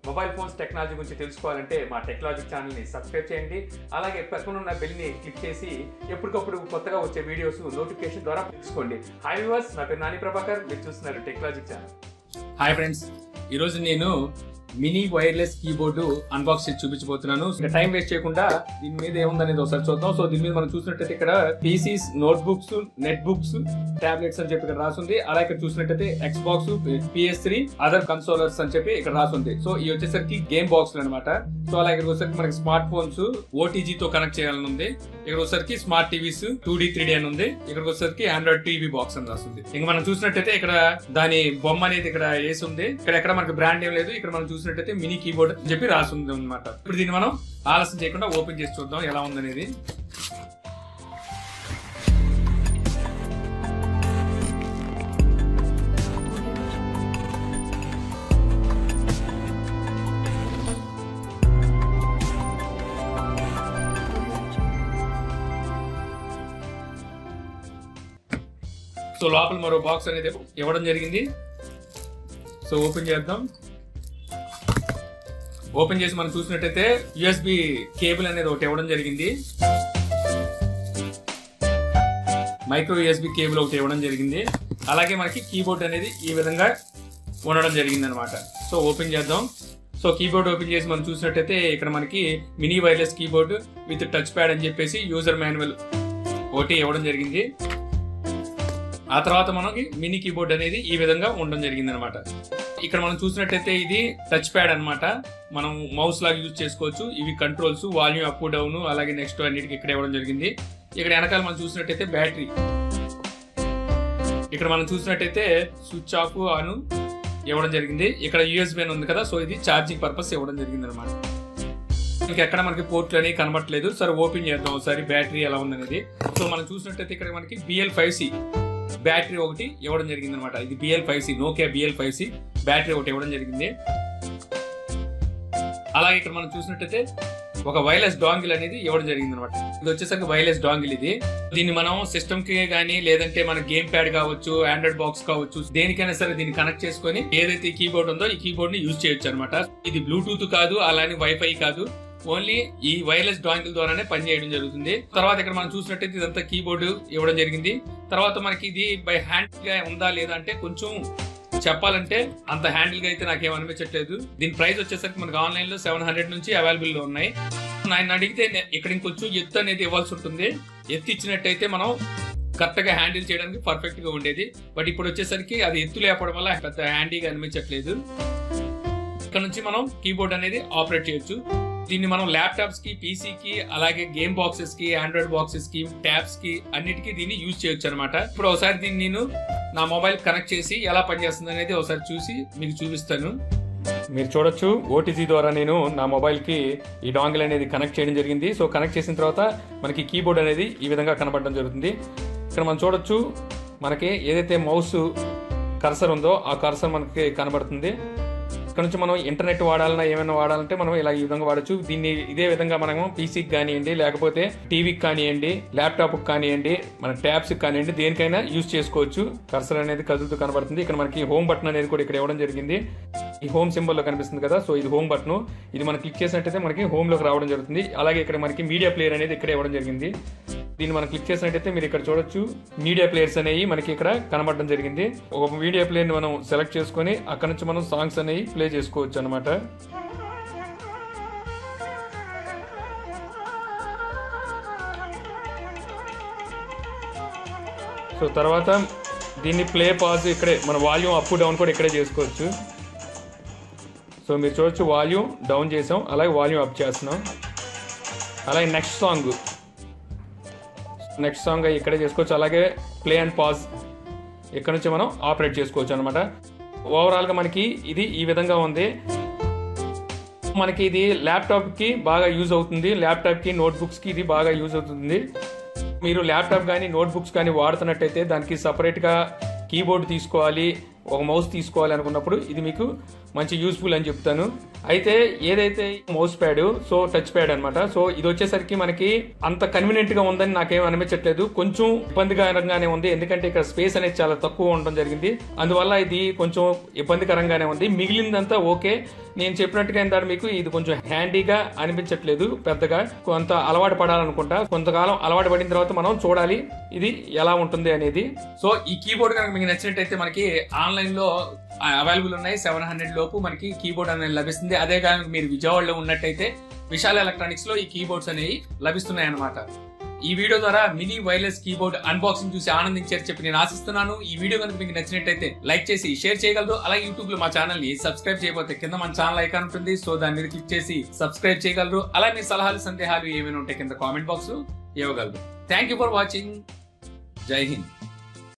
mobile phones technology గురించి తెలుసుకోవాలంటే మా టెక్నాలజీ ఛానల్ని సబ్స్క్రైబ్ చేయండి అలాగే పక్కన ఉన్న బెల్ని క్లిక్ చేసి ఎప్పటికప్పుడు కొత్తగా వచ్చే వీడియోస్ నోటిఫికేషన్ ద్వారా తెలుసుకోండి హాయ్ వ్యూవర్స్ నా పేరు నాని ప్రభాకర్ మీరు చూస్తున్నారు టెక్నాలజీ ఛానల్ హాయ్ ఫ్రెండ్స్ ఈరోజు నేను మినీ వైర్లెస్ కీబోర్డు అన్బాక్స్ చేసి చూపించబోతున్నాను ఇంకా టైం వేస్ట్ చేయకుండా దీని మీద ఏముందనేది ఒకసారి చూద్దాం సో దీని మీద మనం చూసినట్టయితే ఇక్కడ PCs notebooks netbooks tablets అని చెప్పి ఇక్కడ రాసుంది అలా ఇక్కడ చూసినట్టయితే Xbox PS three other consoles అని చెప్పి ఇక్కడ రాసుంది సో ఇవి వచ్చేసరికి గేమ్ బాక్స్ అనమాట సో అలా ఇక్కడ వచ్చేసరికి మనకి స్మార్ట్ ఫోన్స్ ఓటీజీ తో కనెక్ట్ చేయాలని ఉంది ఇక్కడ వచ్చేసరికి smart TVs two D three D అని ఉంది ఇక్కడ వచ్చేసరికి ఆండ్రాయిడ్ టీవీ బాక్స్ అని రాస్తుంది ఇంకా మనం చూసినట్టయితే ఇక్కడ దాని బొమ్మ అనేది ఇక్కడ వేసి ఉంది ఇక్కడ ఎక్కడ మనకి బ్రాండ్ ఏం లేదు ఇక్కడ మనం చూసినట్టయితే మినీ కీబోర్డ్ అని చెప్పి రాసి ఉంది అనమాట ఇప్పుడు దీన్ని మనం ఆలస్యం చేయకుండా ఓపెన్ చేసి చూద్దాం ఎలా ఉందనేది సో లోపల మరో బాక్స్ అనేది ఇవ్వడం జరిగింది సో ఓపెన్ చేద్దాం ఓపెన్ చేసి మనం చూసినట్టయితే యుఎస్బి కేబుల్ అనేది ఒకటి ఇవ్వడం జరిగింది మైక్రో యుఎస్బి కేబుల్ ఒకటి ఇవ్వడం జరిగింది అలాగే మనకి కీబోర్డ్ అనేది ఈ విధంగా ఉండడం జరిగింది అనమాట సో ఓపెన్ చేద్దాం సో కీబోర్డ్ ఓపెన్ చేసి మనం చూసినట్టయితే ఇక్కడ మనకి mini wireless keyboard with touch pad అని చెప్పేసి యూజర్ మాన్యువల్ ఒకటి ఇవ్వడం జరిగింది ఆ తర్వాత మనకి మినీ కీబోర్డ్ అనేది ఈ విధంగా ఉండడం జరిగింది అనమాట ఇక్కడ మనం చూసినట్టయితే ఇది టచ్ ప్యాడ్ అన్నమాట మనం మౌస్ లాగా యూజ్ చేసుకోవచ్చు ఇవి కంట్రోల్స్ వాల్యూమ్ అప్ డౌన్ అలాగే నెక్స్ట్ అన్నిటికి ఇక్కడ ఇవ్వడం జరిగింది ఇక్కడ వెనకాల మనం చూసినట్టయితే బ్యాటరీ ఇక్కడ మనం చూసినట్టయితే స్విచ్ ఆఫ్ ఆన్ ఇవ్వడం జరిగింది ఇక్కడ యూఎస్బీ అని ఉంది కదా సో ఇది ఛార్జింగ్ పర్పస్ ఇవ్వడం జరిగింది అనమాట ఇంకెక్కడ మనకి పోర్ట్లు అనేవి కనబట్టలేదు సరే ఓపెన్ చేద్దాం ఒకసారి బ్యాటరీ ఎలా ఉందనేది సో మనం చూసినట్టయితే ఇక్కడ మనకి బిఎల్ ఫైవ్ సి బ్యాటరీ ఒకటి ఇవ్వడం జరిగింది అనమాట ఇది BL five C Nokia BL five C battery ఒకటి ఇవ్వడం జరిగింది అలాగే ఇక్కడ మనం చూసినట్టయితే ఒక వైర్లెస్ డాంగిల్ అనేది ఇవ్వడం జరిగింది అనమాట ఇది వచ్చేసరికి వైర్లెస్ డాంగిల్ ఇది దీన్ని మనం సిస్టమ్ కి కానీ లేదంటే మన గేమ్ ప్యాడ్ కావచ్చు ఆండ్రాయిడ్ బాక్స్ కావచ్చు దేనికైనా సరే దీన్ని కనెక్ట్ చేసుకొని ఏదైతే కీబోర్డ్ ఉందో ఈ కీబోర్డ్ ని యూజ్ చేయొచ్చు అనమాట ఇది బ్లూటూత్ కాదు అలానే వైఫై కాదు ఓన్లీ ఈ వైర్లెస్ డాంగిల్ ద్వారానే పనిచేయడం జరుగుతుంది తర్వాత ఇక్కడ మనం చూసినట్టయితే ఇదంతా కీబోర్డ్ ఇవ్వడం జరిగింది తర్వాత మనకి ఇది బై హ్యాండ్ గా ఉందా లేదా అంటే కొంచెం చెప్పాలంటే అంత హ్యాండిల్ గా అయితే నాకేం అనిపించట్లేదు దీని ప్రైస్ వచ్చేసరికి మనకి ఆన్లైన్ లో సెవెన్ హండ్రెడ్ నుంచి అవైలబుల్ లో ఉన్నాయి ఆయన అడిగితే నే- ఇక్కడ ఇంకొంచెం ఎత్తు అనేది ఇవ్వాల్సి ఉంటుంది ఎత్తు ఇచ్చినట్టయితే మనం కరెక్ట్ గా హ్యాండిల్ చేయడానికి పర్ఫెక్ట్ గా ఉండేది బట్ ఇప్పుడు వచ్చేసరికి అది ఎత్తు లేపడం వల్ల పెద్ద హ్యాండీగా అనిపించట్లేదు ఇక్కడ నుంచి మనం కీబోర్డ్ అనేది ఆపరేట్ చేయొచ్చు దీన్ని మనం ల్యాప్టాప్స్ కి పీసీ కి అలాగే గేమ్ బాక్సెస్ కి ఆండ్రాయిడ్ బాక్సెస్ కి ట్యాబ్స్ కి అన్నిటికీ దీన్ని యూజ్ చేయొచ్చు అనమాట ఇప్పుడు ఒకసారి దీన్ని నేను నా మొబైల్ కనెక్ట్ చేసి ఎలా పనిచేస్తుంది అనేది ఒకసారి చూసి మీకు చూపిస్తాను మీరు చూడొచ్చు ఓటీజీ ద్వారా నేను నా మొబైల్కి ఈ డాంగిల్ అనేది కనెక్ట్ చేయడం జరిగింది సో కనెక్ట్ చేసిన తర్వాత మనకి కీబోర్డ్ అనేది ఈ విధంగా కనబడడం జరుగుతుంది ఇక్కడ మనం చూడొచ్చు మనకి ఏదైతే మౌస్ కర్సర్ ఉందో ఆ కర్సర్ మనకి కనబడుతుంది ఇక్కడ నుంచి మనం ఇంటర్నెట్ వాడాలన్నా ఏమైనా వాడాలంటే మనం ఇలా ఈ విధంగా వాడచ్చు దీన్ని ఇదే విధంగా మనము పీసీకి కానివ్వండి లేకపోతే టీవీకి కానివ్వండి ల్యాప్టాప్కి కానివ్వండి మన ట్యాబ్స్కి కానివ్వండి దేనికైనా యూజ్ చేసుకోవచ్చు కర్సర్ అనేది కదులుతూ కనబడుతుంది ఇక్కడ మనకి హోమ్ బటన్ అనేది కూడా ఇక్కడ ఇవ్వడం జరిగింది ఈ హోమ్ సింబల్ లో కనిపిస్తుంది కదా సో ఇది హోమ్ బటన్ ఇది మనం క్లిక్ చేసినట్టయితే మనకి హోమ్ లోకి రావడం జరుగుతుంది అలాగే ఇక్కడ మనకి మీడియా ప్లేయర్ అనేది ఇక్కడ ఇవ్వడం జరిగింది దీన్ని మనం క్లిక్ చేసినట్టయితే మీరు ఇక్కడ చూడొచ్చు మీడియా ప్లేయర్స్ అనేవి మనకి ఇక్కడ కనబడడం జరిగింది ఒక మీడియా ప్లేయర్ మనం సెలెక్ట్ చేసుకొని అక్కడ నుంచి మనం సాంగ్స్ అనేవి ప్లే చేసుకోవచ్చు అనమాట సో తర్వాత దీన్ని ప్లే పాజ్ ఇక్కడే మన వాల్యూమ్ అప్ డౌన్ కూడా ఇక్కడే చేసుకోవచ్చు సో మీరు చూడొచ్చు వాల్యూమ్ డౌన్ చేసాం అలాగే వాల్యూమ్ అప్ చేస్తున్నాం అలాగే నెక్స్ట్ సాంగ్ నెక్స్ట్ సాంగ్ ఇక్కడే చేసుకోవచ్చు అలాగే ప్లే అండ్ పాజ్ ఇక్కడ నుంచి మనం ఆపరేట్ చేసుకోవచ్చు అనమాట ఓవరాల్గా మనకి ఇది ఈ విధంగా ఉంది మనకి ఇది ల్యాప్టాప్కి బాగా యూజ్ అవుతుంది ల్యాప్టాప్కి నోట్బుక్స్కి ఇది బాగా యూజ్ అవుతుంది మీరు ల్యాప్టాప్ కానీ నోట్బుక్స్ కానీ వాడుతున్నట్టయితే దానికి సపరేట్గా కీబోర్డ్ తీసుకోవాలి ఒక మౌస్ తీసుకోవాలి అనుకున్నప్పుడు ఇది మీకు మంచి యూస్ఫుల్ అని చెప్తాను అయితే ఏదైతే mouse pad so touch pad అన్నమాట సో ఇది వచ్చేసరికి మనకి అంత కన్వీనియంట్ గా ఉందని నాకేం అనిపించట్లేదు కొంచెం ఇబ్బందికరంగానే ఉంది ఎందుకంటే ఇక్కడ స్పేస్ అనేది చాలా తక్కువ ఉండడం జరిగింది అందువల్ల ఇది కొంచెం ఇబ్బందికరంగానే ఉంది మిగిలిందంతా ఓకే నేను చెప్పినట్టుగా ఏంటంటే మీకు ఇది కొంచెం హ్యాండీగా అనిపించట్లేదు పెద్దగా కొంత అలవాటు పడాలనుకుంటా కొంతకాలం అలవాటు పడిన తర్వాత మనం చూడాలి ఇది ఎలా ఉంటుంది అనేది సో ఈ కీబోర్డ్ కనుక మీకు నచ్చినట్టయితే మనకి ఆన్లైన్ లో అవైలబుల్ ఉన్నాయి సెవెన్ హండ్రెడ్ లోపు మనకి కీబోర్డ్ అనేది లభిస్తుంది అదే కనుక మీరు విజయవాడలో ఉన్నట్టయితే విశాల్ ఎలక్ట్రానిక్స్ లో ఈ కీబోర్డ్స్ అనేవి లభిస్తున్నాయి అన్నమాట ఈ వీడియో ద్వారా మినీ వైర్లెస్ కీబోర్డ్ అన్బాక్సింగ్ చూసి ఆనందించారు చెప్పి నేను ఆశిస్తున్నాను ఈ వీడియో కనుక మీకు నచ్చినట్టయితే లైక్ చేసి షేర్ చేయగలరు అలాగే యూట్యూబ్ లో మా ఛానల్ ని సబ్స్క్రైబ్ చేయకపోతే కింద మన ఛానల్ ఐకాన్ ఉంటుంది సో దాని మీద క్లిక్ చేసి సబ్స్క్రైబ్ చేయగలరు అలాగే మీ సలహాలు సందేహాలు ఏమైనా ఉంటే కింద కామెంట్ బాక్స్ లో ఇవ్వగలరు థ్యాంక్ యూ ఫర్ వాచింగ్ జై హింద్